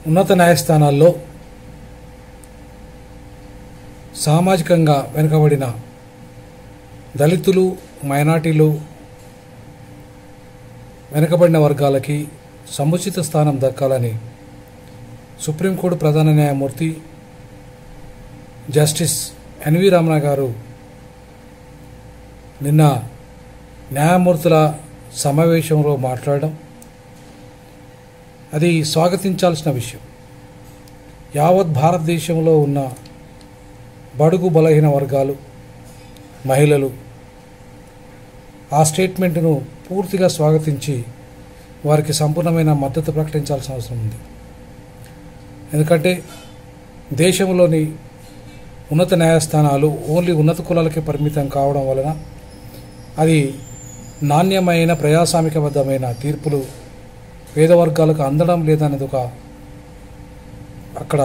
ఉన్నత న్యాయస్థానాల్లో సామాజికంగా వెనుకబడిన దళితులు మైనార్టీలు వెనుకబడిన వర్గాలకి సముచిత స్థానం దక్కాలని సుప్రీంకోర్టు ప్రధాన న్యాయమూర్తి జస్టిస్ ఎన్వి రమణ గారు నిన్న న్యాయమూర్తుల సమావేశంలో మాట్లాడడం అది స్వాగతించాల్సిన విషయం యావత్ భారతదేశంలో ఉన్న బడుగు బలహీన వర్గాలు మహిళలు ఆ స్టేట్మెంట్ను పూర్తిగా స్వాగతించి వారికి సంపూర్ణమైన మద్దతు ప్రకటించాల్సిన అవసరం ఉంది ఎందుకంటే దేశంలోని ఉన్నత న్యాయస్థానాలు ఓన్లీ ఉన్నత కులాలకే పరిమితం కావడం వలన అది నాణ్యమైన ప్రజాస్వామికబద్ధమైన తీర్పులు పేద వర్గాలకు అందడం లేదనేది ఒక అక్కడ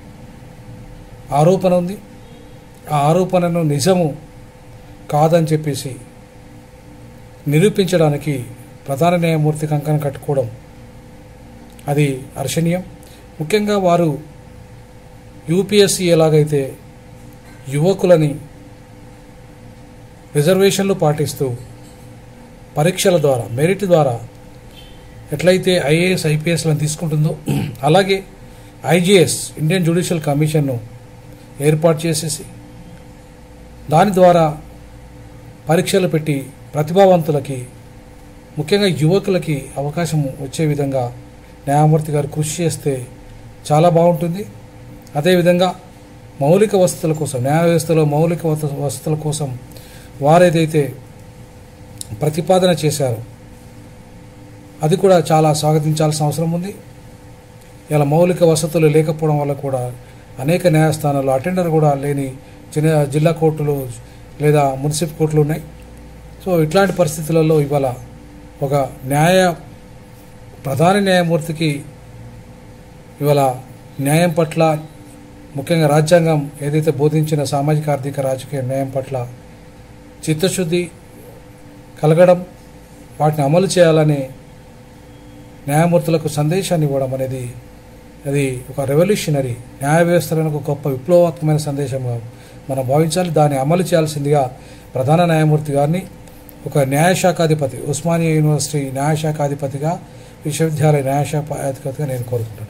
ఆరోపణ ఉంది ఆ ఆరోపణను నిజము కాదని చెప్పేసి నిరూపించడానికి ప్రధాన న్యాయమూర్తి కంకణం కట్టుకోవడం అది హర్షణీయం ముఖ్యంగా వారు యూపీఎస్సీ ఎలాగైతే యువకులని రిజర్వేషన్లు పాటిస్తూ పరీక్షల ద్వారా మెరిట్ ద్వారా ఎట్లయితే ఐఏఎస్ ఐపీఎస్లను తీసుకుంటుందో అలాగే ఐజీఎస్ ఇండియన్ జ్యుడిషియల్ కమిషన్ను ఏర్పాటు చేసేసి దాని ద్వారా పరీక్షలు పెట్టి ప్రతిభావంతులకి ముఖ్యంగా యువకులకి అవకాశం వచ్చే విధంగా న్యాయమూర్తి గారు కృషి చేస్తే చాలా బాగుంటుంది అదేవిధంగా మౌలిక వసతుల కోసం న్యాయ వ్యవస్థలో మౌలిక వస- వసతుల కోసం వారేదైతే ప్రతిపాదన చేశారో అది కూడా చాలా స్వాగతించాల్సిన అవసరం ఉంది ఇలా మౌలిక వసతులు లేకపోవడం వల్ల కూడా అనేక న్యాయస్థానాలు అటెండర్ కూడా లేని చిన్న జిల్లా కోర్టులు లేదా మున్సిపల్ కోర్టులు ఉన్నాయి సో ఇట్లాంటి పరిస్థితులలో ఇవాళ ఒక న్యాయ ప్రధాన న్యాయమూర్తికి ఇవాళ న్యాయం పట్ల ముఖ్యంగా రాజ్యాంగం ఏదైతే బోధించిన సామాజిక ఆర్థిక రాజకీయ న్యాయం పట్ల చిత్తశుద్ధి కలగడం వాటిని అమలు చేయాలని న్యాయమూర్తులకు సందేశాన్ని ఇవ్వడం అనేది అది ఒక రెవల్యూషనరీ న్యాయ వ్యవస్థలను ఒక గొప్ప విప్లవాత్మకమైన సందేశంగా మనం భావించాలి దాన్ని అమలు చేయాల్సిందిగా ప్రధాన న్యాయమూర్తి గారిని ఒక న్యాయశాఖాధిపతి ఉస్మానియా యూనివర్సిటీ న్యాయశాఖాధిపతిగా విశ్వవిద్యాలయ న్యాయశాఖాధిపతిగా నేను కోరుకుంటున్నాను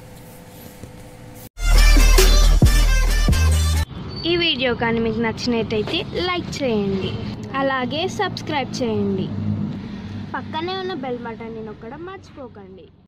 ఈ వీడియో కానీ మీకు నచ్చినట్టయితే లైక్ చేయండి అలాగే సబ్స్క్రైబ్ చేయండి పక్కనే ఉన్న బెల్ బటన్ని నొక్కడం మర్చిపోకండి